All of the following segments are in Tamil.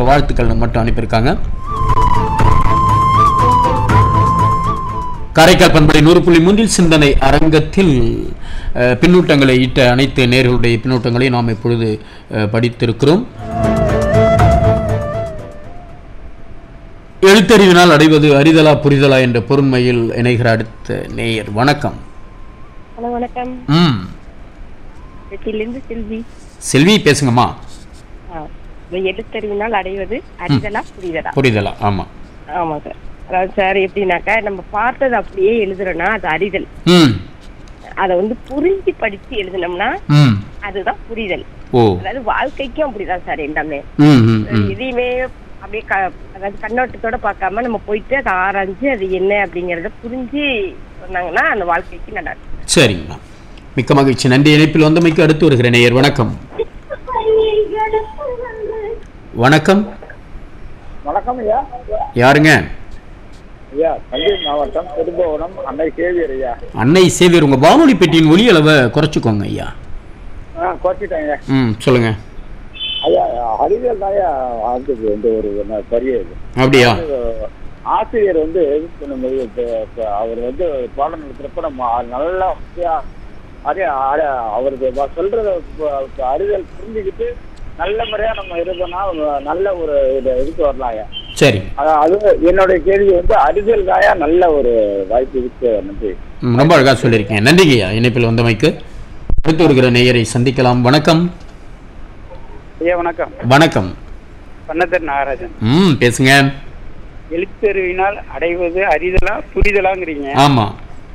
இருக்க வாழ்த்துக்கள் மட்டும் அனுப்பியிருக்காங்க காரைக்கால் பண்படை நூறு புள்ளி மூன்றில் சிந்தனை அரங்கத்தில் அஹ், பின்னூட்டங்களை இட்ட அனைத்து நேர்களுடைய பின்னூட்டங்களை நாம் இப்பொழுது அஹ், படித்திருக்கிறோம் எழுத்தறிவினால் அடைவது அரிதலா புரிதலா என்ற பொருண்மையில் இணைகிற அடுத்த நேயர் வணக்கம் ஹலோ வணக்கம் ம் வெற்றிலிருந்து செல்வி செல்வி பேசுங்கம்மா ஆ, இந்த எழுத்தறிவினால் அடைவது அறிதலா புரிதலா புரிதலா ஆமா ஆமா சார் அதாவது சார் எப்படின்னாக்கா நம்ம பார்த்ததை அப்படியே எழுதுறோம்னா அது அறிதல் ம் அதை வந்து புரிஞ்சு படிச்சு எழுதுனோம்னா ம் அதுதான் புரிதல் ஓ அதாவது வாழ்க்கைக்கும் அப்படிதான் சார் எல்லாமே ம் ம் ம் எதையுமே அப்படியே க அதாவது கண்ணோட்டத்தோட பார்க்காம நம்ம போயிட்டு அதை ஆராய்ஞ்சு அது என்ன அப்படிங்கறத புரிஞ்சு சொன்னாங்கன்னா அந்த வாழ்க்கைக்கு நல்லா இருக்கும் சரிங்கம்மா மிக்க மகிழ்ச்சி நன்றி இணைப்பில் வந்தமைக்கு அடுத்து வருகிற நேயர் வணக்கம் வணக்கம் வணக்கம் ஐயா யாருங்க ஐயா தஞ்சை மாவட்டம் திருபுவனம் அன்னை கேவியர் ஐயா அன்னை சேவியர் உங்க வானொலி பெட்டியின் ஒலி அளவை குறைச்சிக்கோங்க ஐயா ஆ குறைச்சிட்டேங்க ம் சொல்லுங்க ஐயா அறிவியல் தான் ஐயா வாழ்ந்தது வந்து ஒரு ந- பெரிய இது அப்படியா அது ஆசிரியர் வந்து நம்ம இது இப்ப- இப்ப அவர் வந்து பாடம் நடத்துறப்ப நம்ம நல்லா வசதியா அறி அறி- அவருக்கு வ- சொல்றத ப- ப- அறிவியல் புரிஞ்சுக்கிட்டு நல்ல முறையா நம்ம இது பண்ணா நல்ல ஒரு இது இதுக்கு வரலாம் ஐயா சரி அதான் அது என்னுடைய கேள்வி வந்து அறிவியல் தாயா நல்ல ஒரு வாய்ப்பு இருக்கு நன்றி ம், ரொம்ப அழகா சொல்லியிருக்கேன் நன்றிங்க ஐயா இணைப்பில் வந்தமைக்கு அடுத்து வருகிற நேயரை சந்திக்கலாம் வணக்கம் ஐயா வணக்கம் வணக்கம் பண்ணத்தர் நாகராஜன் ம் பேசுங்க எழுத்தறிவினால் அடைவது அறிதலா புரிதலாங்கிறீங்க ஆமா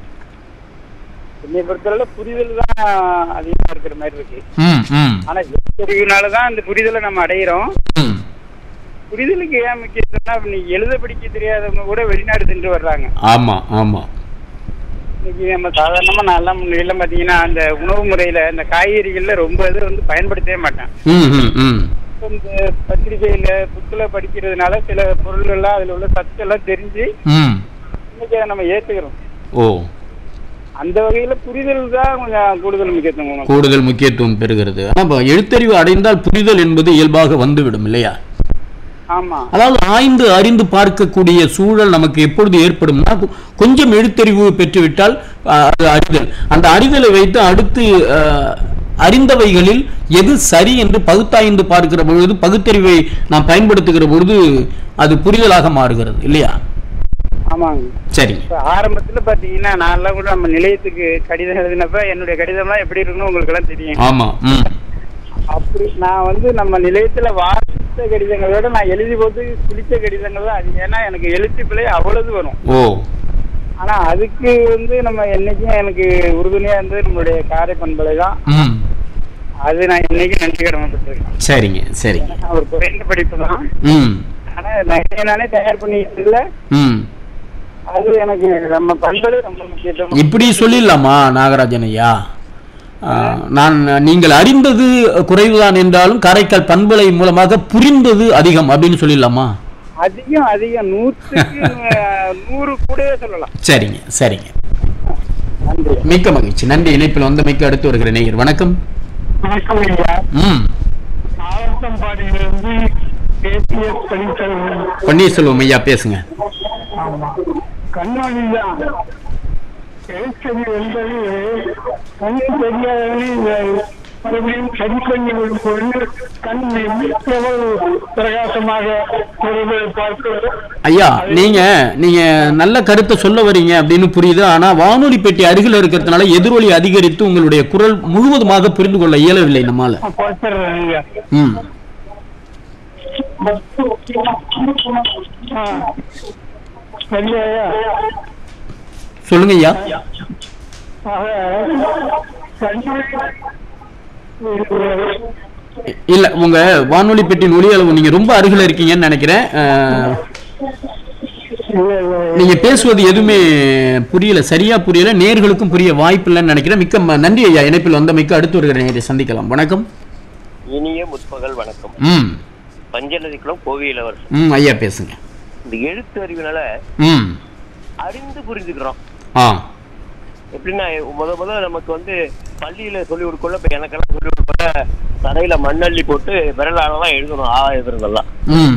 என்னை பொறுத்தளவுல புரிதல் தான் அதிகமா இருக்கிற மாதிரி இருக்கு ம் ம் ஆனா எழுத்தறிவினால தான் அந்த புரிதலை நம்ம அடையிறோம் ம் புரிதலுக்கு ஏன் முக்கியத்துவம்னா இப்ப நீ எழுத படிக்க தெரியாதவங்க கூட வெளிநாடு சென்று வர்றாங்க ஆமா ஆமா இன்னைக்கு நம்ம சாதாரணமா நான் எல்லாம் முன்னாடியெல்லாம் பாத்தீங்கன்னா அந்த உணவு முறையில இந்த காய்கறிகள்ல ரொம்ப இது வந்து பயன்படுத்தவே மாட்டேன் ம் ம் ம் இப்ப இந்த பத்திரிகையில புக்கில் படிக்கிறதுனால சில பொருள்கள்லாம் அதுல உள்ள சத்தெல்லாம் தெரிஞ்சு ம் இன்னைக்கு அதை நம்ம ஏத்துக்கிறோம் ஓ அந்த வகையில புரிதல் தான் கொஞ்சம் கூடுதல் முக்கியத்துவம் கொடுக்கணும். கூடுதல் முக்கியத்துவம் பெறுகிறது ஆனால் இப்போ எழுத்தறிவு அடைந்தால் புரிதல் என்பது இயல்பாக வந்துவிடும் இல்லையா ஆமா அதாவது ஆய்ந்து அறிந்து பார்க்கக்கூடிய சூழல் நமக்கு எப்பொழுது ஏற்படும்னா கொ- கொஞ்சம் எழுத்தறிவு பெற்றுவிட்டால் ஆஹ், அது அறிதல் அந்த அறிதலை வைத்து அடுத்து ஆஹ், அறிந்தவைகளில் எது சரி என்று பகுத்தாய்ந்து பார்க்கிற பொழுது பகுத்தறிவை நாம் பயன்படுத்துகிற பொழுது அது புரிதலாக மாறுகிறது இல்லையா ஆமாங்க சரிங்க இப்ப ஆரம்பத்துல பாத்தீங்கன்னா நான்லாம் கூட நம்ம நிலையத்துக்கு கடிதம் எழுதினப்ப என்னுடைய கடிதம்லாம் எப்படி இருக்குன்னு உங்களுக்கு எல்லாம் தெரியும் ஆமா ம் அப்படி நான் வந்து நம்ம நிலையத்துல வாசித்த கடிதங்களை விட நான் எழுதி போட்டு குளிச்ச கடிதங்கள் தான் அதிகம் ஏன்னா எனக்கு எழுத்து பிழை அவ்வளவு வரும் ஓ ஆனா அதுக்கு வந்து நம்ம என்னைக்கும் எனக்கு உறுதுணையா இருந்தது நம்மளுடைய காரை பண்பலை தான் ம் அது நான் என்னைக்கும் நன்றி கடமைப்பட்டிருக்கேன் சரிங்க சரிங்க நான் ஒரு குறைந்த படிப்பு தான் ம் ஆனா நான் நானே தயார் பண்ணிட்டு இல்ல ம் அது எனக்கு நம்ம பண்பலை ரொம்ப முக்கியத்துவம் இப்படி சொல்லிடலாமா நாகராஜன் ஐயா ஆ, நான் நீங்கள் அறிந்தது குறைவுதான் என்றாலும் காரைக்கால் பண்பலை மூலமாக புரிந்தது அதிகம் அப்படின்னு சொல்லிடலாமா அதிகம் அதிகம் நூற்றுக்கு நூ- நூறு கூடவே சொல்லலாம் சரிங்க சரிங்க நன்றி மிக்க மகிழ்ச்சி நன்றி இணைப்பில் வந்தமைக்கு அடுத்து வருகிற நேயர் வணக்கம் வணக்கம் ஐயா ம் ஆவத்தம்பாடியிலிருந்து கேபிஎஸ் பணிச்செல்வன் பன்னீர்செல்வம் ஐயா பேசுங்க கண்ணாடி தான் எழுத்தறி என்பது கண்ணு தெரியாதவனை மறுபடியும் சரி பண்ணி விடும் பொழுது கண் எவ்வளவு பிரகாசமாக பொருளை பார்க்கிறது ஐயா நீங்க நீங்க நல்ல கருத்தை சொல்ல வரீங்க அப்படின்னு புரியுது ஆனா வானொலி பெட்டி அருகில் இருக்கிறதுனால எதிரொலி அதிகரித்து உங்களுடைய குரல் முழுவதுமாக புரிந்து கொள்ள இயலவில்லை நம்மால பார்த்துறேன் ஐயா ம் ஆ. சரியா ஐயா சொல்லுங்க ஐயா ஆக, கண்ணாடி இல்ல உங்க வானொலி பெட்டியின் ஒலி அளவு நீங்க ரொம்ப அருகில் இருக்கீங்கன்னு நினைக்கிறேன் அஹ், நீங்க பேசுவது எதுவுமே புரியல சரியா புரியல நேர்களுக்கும் புரிய வாய்ப்பு இல்லைன்னு நினைக்கிறேன் மிக்க ம- நன்றி ஐயா இணைப்பில் வந்தமைக்கு அடுத்து வருகிற நேரை சந்திக்கலாம் வணக்கம் இனிய முற்பகல் வணக்கம் ம் பஞ்சநதிக்குளம் கோவிலவர் ம் ஐயா பேசுங்க இந்த எழுத்து அறிவினால ம் அறிந்து புரிஞ்சுக்கிறோம் ஆ எப்படின்னா முத முத நமக்கு வந்து பள்ளியில சொல்லி கொடுக்கல இப்ப எனக்கெல்லாம் சொல்லி கொடுக்கல தரையில மண்ணள்ளி போட்டு விரலால தான் எழுதணும் ஆ எழுதுறதெல்லாம் ம்